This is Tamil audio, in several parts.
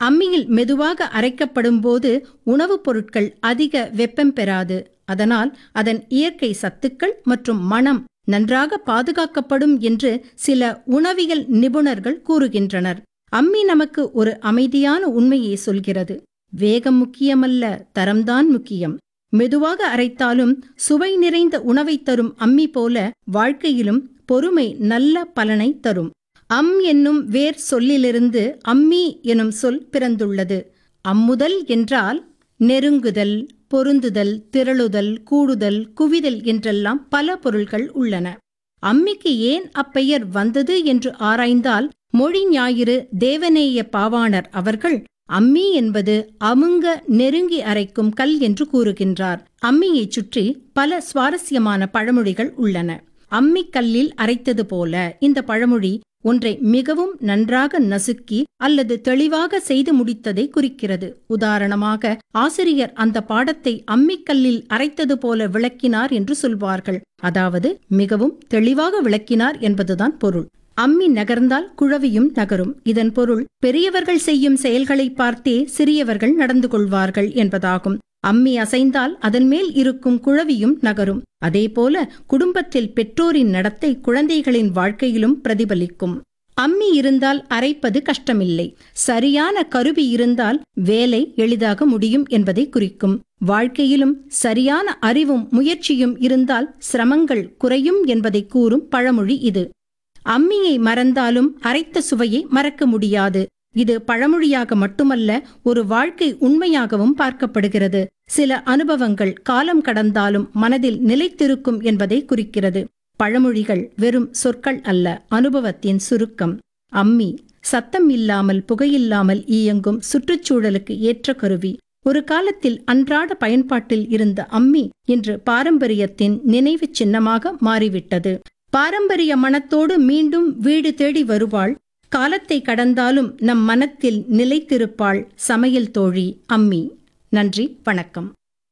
அம்மியில் மெதுவாக அரைக்கப்படும் போது உணவுப் பொருட்கள் அதிக வெப்பம் பெறாது அதனால் அதன் இயற்கை சத்துக்கள் மற்றும் மனம் நன்றாக பாதுகாக்கப்படும் என்று சில உணவியல் நிபுணர்கள் கூறுகின்றனர் அம்மி நமக்கு ஒரு அமைதியான உண்மையை சொல்கிறது வேகம் முக்கியமல்ல தரம்தான் முக்கியம் மெதுவாக அரைத்தாலும் சுவை நிறைந்த உணவை தரும் அம்மி போல வாழ்க்கையிலும் பொறுமை நல்ல பலனை தரும் அம் என்னும் வேர் சொல்லிலிருந்து அம்மி எனும் சொல் பிறந்துள்ளது அம்முதல் என்றால் நெருங்குதல் பொருந்துதல் திரளுதல் கூடுதல் குவிதல் என்றெல்லாம் பல பொருள்கள் உள்ளன அம்மிக்கு ஏன் அப்பெயர் வந்தது என்று ஆராய்ந்தால் மொழி ஞாயிறு தேவநேய பாவாணர் அவர்கள் அம்மி என்பது அமுங்க நெருங்கி அரைக்கும் கல் என்று கூறுகின்றார் அம்மியைச் சுற்றி பல சுவாரஸ்யமான பழமொழிகள் உள்ளன அம்மி கல்லில் அரைத்தது போல இந்த பழமொழி ஒன்றை மிகவும் நன்றாக நசுக்கி அல்லது தெளிவாக செய்து முடித்ததை குறிக்கிறது உதாரணமாக ஆசிரியர் அந்த பாடத்தை அம்மிக்கல்லில் அரைத்தது போல விளக்கினார் என்று சொல்வார்கள் அதாவது மிகவும் தெளிவாக விளக்கினார் என்பதுதான் பொருள் அம்மி நகர்ந்தால் குழவியும் நகரும் இதன் பொருள் பெரியவர்கள் செய்யும் செயல்களை பார்த்தே சிறியவர்கள் நடந்து கொள்வார்கள் என்பதாகும் அம்மி அசைந்தால் அதன் மேல் இருக்கும் குழவியும் நகரும் அதேபோல குடும்பத்தில் பெற்றோரின் நடத்தை குழந்தைகளின் வாழ்க்கையிலும் பிரதிபலிக்கும் அம்மி இருந்தால் அரைப்பது கஷ்டமில்லை சரியான கருவி இருந்தால் வேலை எளிதாக முடியும் என்பதை குறிக்கும் வாழ்க்கையிலும் சரியான அறிவும் முயற்சியும் இருந்தால் சிரமங்கள் குறையும் என்பதை கூறும் பழமொழி இது அம்மியை மறந்தாலும் அரைத்த சுவையை மறக்க முடியாது இது பழமொழியாக மட்டுமல்ல ஒரு வாழ்க்கை உண்மையாகவும் பார்க்கப்படுகிறது சில அனுபவங்கள் காலம் கடந்தாலும் மனதில் நிலைத்திருக்கும் என்பதை குறிக்கிறது பழமொழிகள் வெறும் சொற்கள் அல்ல அனுபவத்தின் சுருக்கம் அம்மி சத்தம் இல்லாமல் புகையில்லாமல் இயங்கும் சுற்றுச்சூழலுக்கு ஏற்ற கருவி ஒரு காலத்தில் அன்றாட பயன்பாட்டில் இருந்த அம்மி இன்று பாரம்பரியத்தின் நினைவு சின்னமாக மாறிவிட்டது பாரம்பரிய மனத்தோடு மீண்டும் வீடு தேடி வருவாள் காலத்தை கடந்தாலும் நம் மனத்தில் நிலைத்திருப்பாள் சமையல் தோழி அம்மி நன்றி வணக்கம்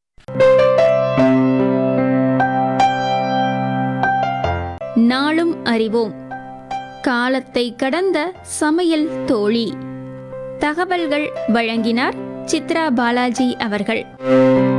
நாளும் அறிவோம் காலத்தை கடந்த சமையல் தோழி தகவல்கள் வழங்கினார் சித்ரா பாலாஜி அவர்கள்